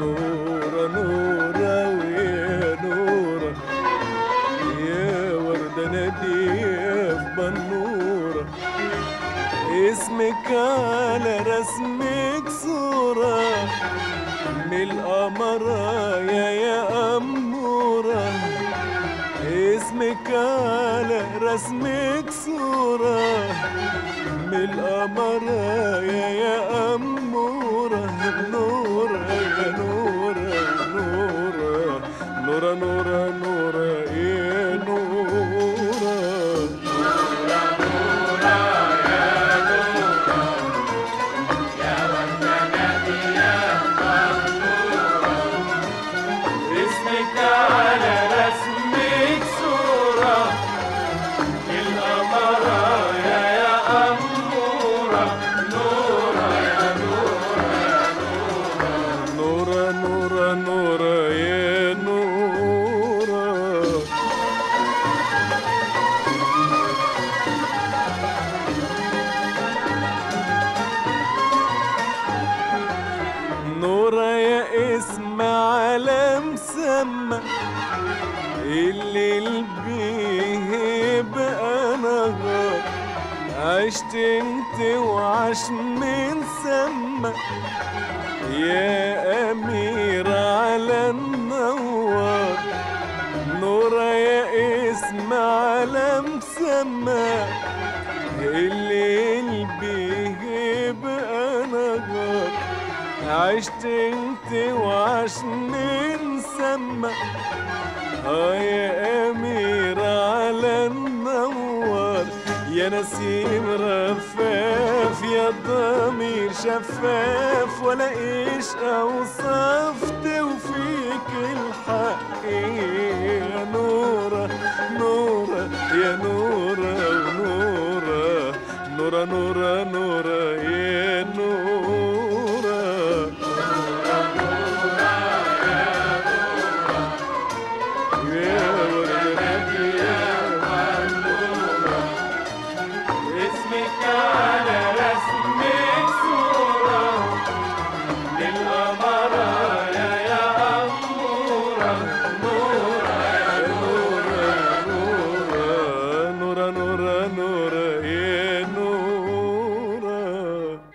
نورة نورة ويا نورة يا وردة نادية في بنورة اسمك على رسمك صورة من القمرة يا يا أمورة اسمك على رسمك صورة من القمرة يا يا أمورة نورة يا نورة نورة نورة نورة نورة يا نورة اسمك على رسمك صورة القمرة يا يا أمورة نورة يا نورة يا نورة نورة نورة يا نورة نورة يا اسم على مسمى الليل بيه بقى نهار عشت انت وعاش من سما يا أمير على النوار نورة يا اسم على مسمى الليل بيه بقى نهار عشت انت وعاش من سما اه يا امير على النوار يا نسيم رفاف يا ضمير شفاف ولا ايش اوصفت وفيك الحق يا نورة نورة يا نورة ونورة نورة نورة نورة يا نورة يا وردة يا معلومة اسمك على رسمك صورة للقمرة يا يا أمورة نورة يا نورة نورة نورة نورة يا نورة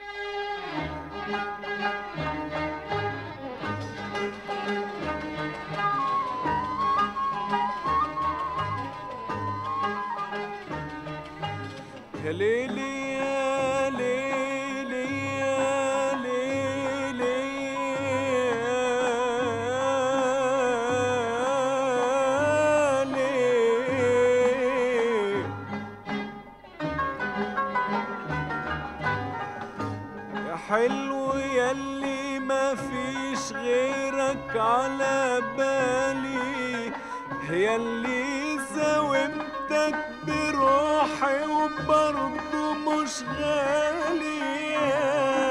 يا ليلي يا ليلي يا ليلي يا ليلي يا حلو ياللي ما فيش غيرك على بالي ياللي زاومتك بروحي وبرضه مش غالي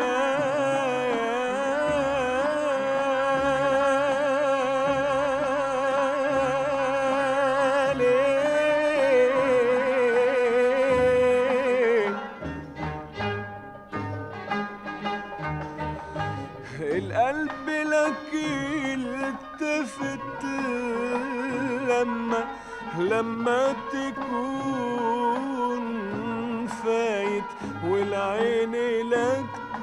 القلب لك التفت لما لما تكون فايت والعين لك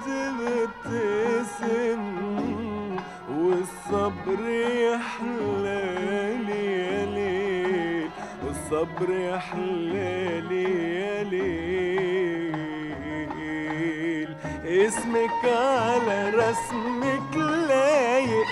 تبتسم والصبر يحلالي يا ليل والصبر يحلالي يا ليل اسمك على رسمك لايق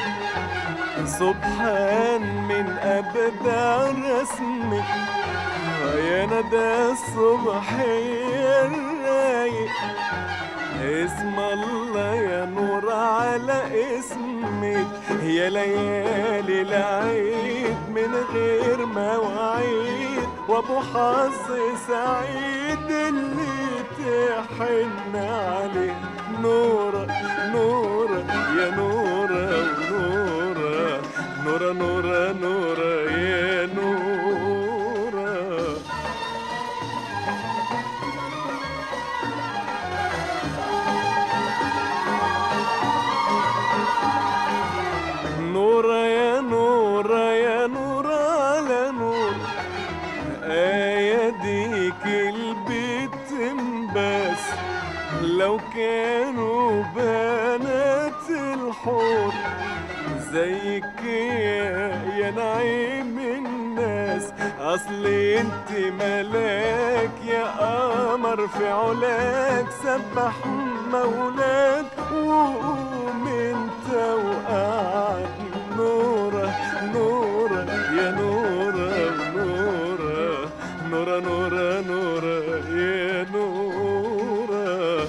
سبحان من أبدع رسمك يا ندى الصبح يا الرايق اسم الله يا نور على اسمك يا ليالي العيد من غير مواعيد وابو حظ سعيد اللي تحن عليه نورة نورة يا نورة ونورة نورة نورة نورة يا نورة زيك يا يا نعيم الناس اصل انت ملاك يا قمر في علاك سبح مولاك وقوم انت وقعد نورة نورة يا نورة نورة نورة نورة نورة يا نورة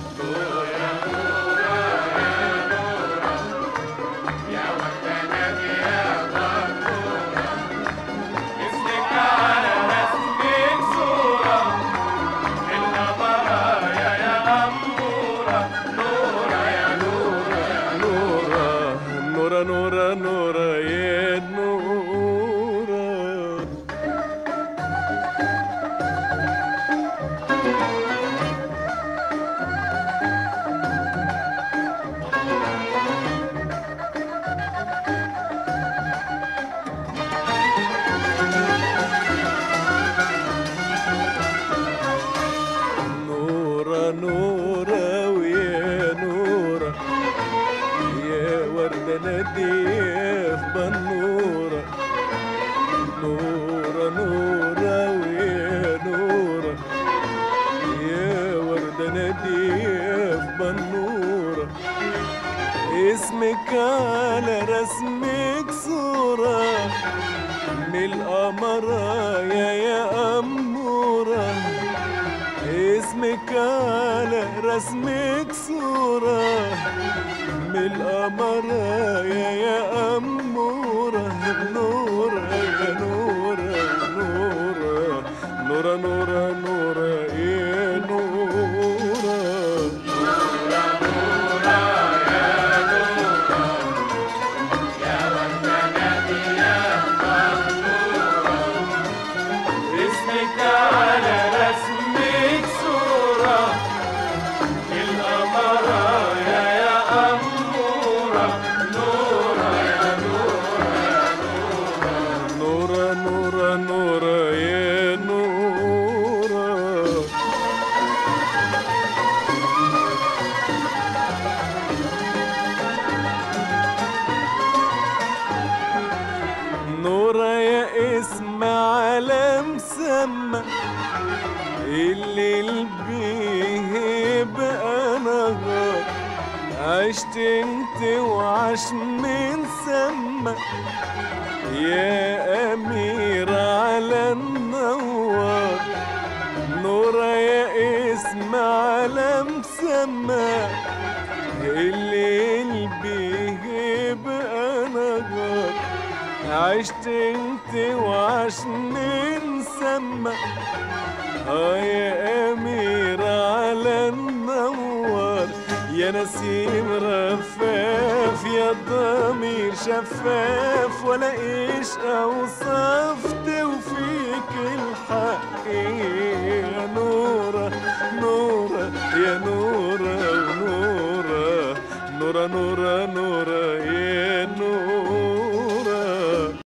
نورة نورة نورة نورة يا نورة نورة نورة ويا نورة يا وردة نادية في بنورة نورة نورة ويا نورة يا وردة نادية في بنورة اسمك على رسمك صورة من القمرة يا يا أمورة اسمك على رسمك صورة من القمرة يا يا أمورة نورة يا نورة نورة نورة نورة نورة يا نورة اسمك على رسمك صورة القمرة يا يا أمورة نورة يا نورة يا نورة نورة نورة يا نورة نورة يا اسم على مسمى اللي بيه بقى نهار عشت انت وعاش من سما يا أمير على النوار نورة يا اسم على مسمى الليل بيه بقى نهار عشت انت وعاش من سما اه يا امير على النوار يا نسيم رفاف يا ضمير شفاف ولا ايش اوصاف توفيك الحق يا نورة نورة يا نورة نورة نورة نورة نورة